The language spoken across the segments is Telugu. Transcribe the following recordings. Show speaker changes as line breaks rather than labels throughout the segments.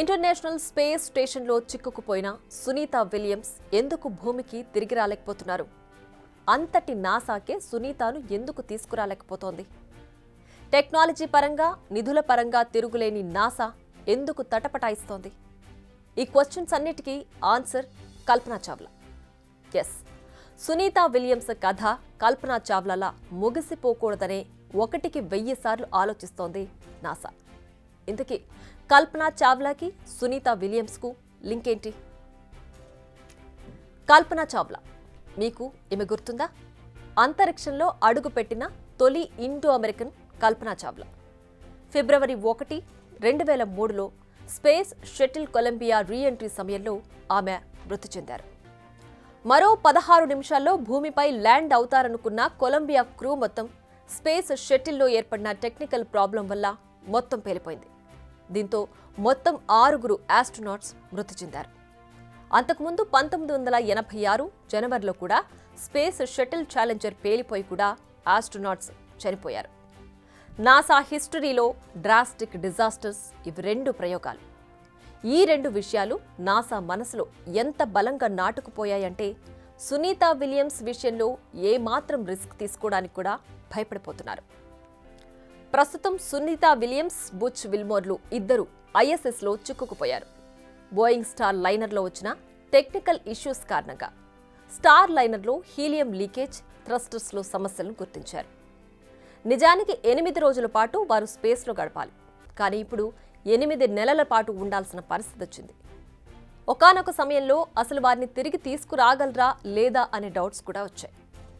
ఇంటర్నేషనల్ స్పేస్ స్టేషన్లో చిక్కుకుపోయిన సునీత విలియమ్స్ ఎందుకు భూమికి తిరిగి రాలేకపోతున్నారు అంతటి నాసాకే సునీతను ఎందుకు తీసుకురాలేకపోతోంది టెక్నాలజీ పరంగా నిధుల పరంగా తిరుగులేని నాసా ఎందుకు తటపటాయిస్తోంది ఈ క్వశ్చన్స్ అన్నిటికీ ఆన్సర్ కల్పనా చావ్లా ఎస్ సునీత విలియమ్స్ కథ కల్పనా చావ్లాలా ముగిసిపోకూడదనే ఒకటికి వెయ్యి సార్లు ఆలోచిస్తోంది నాసా ఇంతకీ కల్పనా చావ్లాకి సునీత విలియమ్స్కు లింక్ ఏంటి కల్పనా చావ్లా మీకు ఈమె గుర్తుందా అంతరిక్షంలో అడుగుపెట్టిన తొలి ఇండో అమెరికన్ కల్పనా చావ్లా ఫిబ్రవరి ఒకటి రెండు వేల మూడులో స్పేస్ షటిల్ కొలంబియా రీఎంట్రీ సమయంలో ఆమె మృతి చెందారు మరో పదహారు నిమిషాల్లో భూమిపై ల్యాండ్ అవుతారనుకున్న కొలంబియా క్రూ మొత్తం స్పేస్ షటిల్లో ఏర్పడిన టెక్నికల్ ప్రాబ్లం వల్ల మొత్తం పేలిపోయింది దీంతో మొత్తం ఆరుగురు ఆస్ట్రోనాట్స్ మృతి చెందారు అంతకుముందు పంతొమ్మిది వందల ఎనభై ఆరు జనవరిలో కూడా స్పేస్ షటిల్ ఛాలెంజర్ పేలిపోయి కూడా ఆస్ట్రోనాట్స్ చనిపోయారు నాసా హిస్టరీలో డ్రాస్టిక్ డిజాస్టర్స్ ఇవి రెండు ప్రయోగాలు ఈ రెండు విషయాలు నాసా మనసులో ఎంత బలంగా నాటుకుపోయాయంటే సునీత విలియమ్స్ విషయంలో ఏమాత్రం రిస్క్ తీసుకోవడానికి కూడా భయపడిపోతున్నారు ప్రస్తుతం సునీత విలియమ్స్ బుచ్ విల్మోర్లు ఇద్దరు ఐఎస్ఎస్లో చిక్కుకుపోయారు బోయింగ్ స్టార్ లైనర్లో వచ్చిన టెక్నికల్ ఇష్యూస్ కారణంగా స్టార్ లైనర్లో హీలియం లీకేజ్ థ్రస్టర్స్లో సమస్యలను గుర్తించారు నిజానికి ఎనిమిది రోజుల పాటు వారు స్పేస్లో గడపాలి కానీ ఇప్పుడు ఎనిమిది నెలల పాటు ఉండాల్సిన పరిస్థితి వచ్చింది ఒకానొక సమయంలో అసలు వారిని తిరిగి తీసుకురాగలరా లేదా అనే డౌట్స్ కూడా వచ్చాయి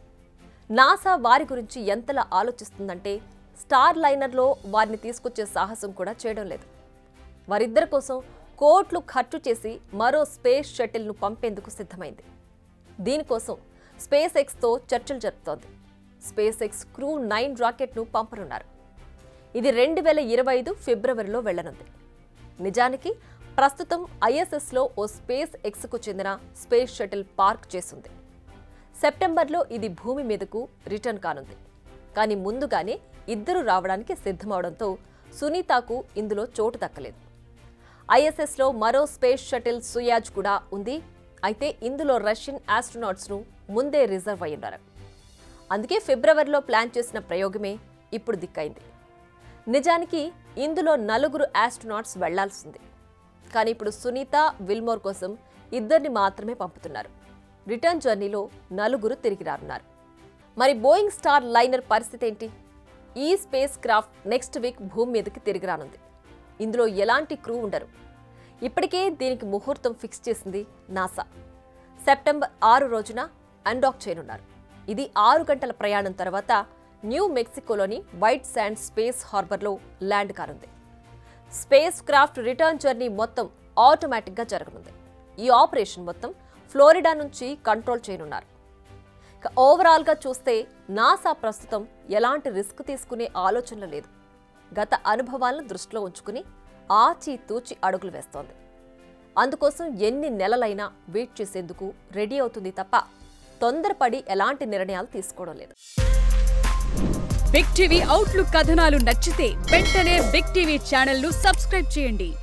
నాసా వారి గురించి ఎంతలా ఆలోచిస్తుందంటే స్టార్ లైనర్లో వారిని తీసుకొచ్చే సాహసం కూడా చేయడం లేదు వారిద్దరి కోసం కోట్లు ఖర్చు చేసి మరో స్పేస్ షటిల్ను పంపేందుకు సిద్ధమైంది దీనికోసం స్పేస్ ఎక్స్తో చర్చలు జరుపుతోంది స్పేస్ ఎక్స్ క్రూ నైన్ రాకెట్ను పంపనున్నారు ఇది రెండు వేల ఇరవై ఐదు ఫిబ్రవరిలో వెళ్లనుంది నిజానికి ప్రస్తుతం ఐఎస్ఎస్లో ఓ స్పేస్ ఎక్స్కు చెందిన స్పేస్ షటిల్ పార్క్ చేసింది సెప్టెంబర్లో ఇది భూమి మీదకు రిటర్న్ కానుంది కానీ ముందుగానే ఇద్దరు రావడానికి సిద్ధమవడంతో సునీతకు ఇందులో చోటు దక్కలేదు ఐఎస్ఎస్లో మరో స్పేస్ షటిల్ సుయాజ్ కూడా ఉంది అయితే ఇందులో రష్యన్ ఆస్ట్రోనాట్స్ను ముందే రిజర్వ్ అయ్యున్నారు అందుకే ఫిబ్రవరిలో ప్లాన్ చేసిన ప్రయోగమే ఇప్పుడు దిక్కైంది నిజానికి ఇందులో నలుగురు ఆస్ట్రోనాట్స్ వెళ్లాల్సింది కానీ ఇప్పుడు సునీత విల్మోర్ కోసం ఇద్దరిని మాత్రమే పంపుతున్నారు రిటర్న్ జర్నీలో నలుగురు తిరిగి రానున్నారు మరి బోయింగ్ స్టార్ లైనర్ పరిస్థితి ఏంటి ఈ స్పేస్ క్రాఫ్ట్ నెక్స్ట్ వీక్ భూమి మీదకి తిరిగి రానుంది ఇందులో ఎలాంటి క్రూ ఉండరు ఇప్పటికే దీనికి ముహూర్తం ఫిక్స్ చేసింది నాసా సెప్టెంబర్ ఆరు రోజున అన్డాక్ చేయనున్నారు ఇది ఆరు గంటల ప్రయాణం తర్వాత న్యూ మెక్సికోలోని వైట్ శాండ్ స్పేస్ హార్బర్లో ల్యాండ్ కానుంది స్పేస్ క్రాఫ్ట్ రిటర్న్ జర్నీ మొత్తం ఆటోమేటిక్గా జరగనుంది ఈ ఆపరేషన్ మొత్తం ఫ్లోరిడా నుంచి కంట్రోల్ చేయనున్నారు ఇక ఓవరాల్గా చూస్తే నాసా ప్రస్తుతం ఎలాంటి రిస్క్ తీసుకునే ఆలోచన లేదు గత అనుభవాలను దృష్టిలో ఉంచుకుని ఆచి తూచి అడుగులు వేస్తోంది అందుకోసం ఎన్ని నెలలైనా వెయిట్ చేసేందుకు రెడీ అవుతుంది తప్ప తొందరపడి ఎలాంటి నిర్ణయాలు తీసుకోవడం లేదు
బిగ్ టీవీ అవుట్లుక్ కథనాలు నచ్చితే వెంటనే బిగ్ టీవీ ఛానల్ ను సబ్స్క్రైబ్ చేయండి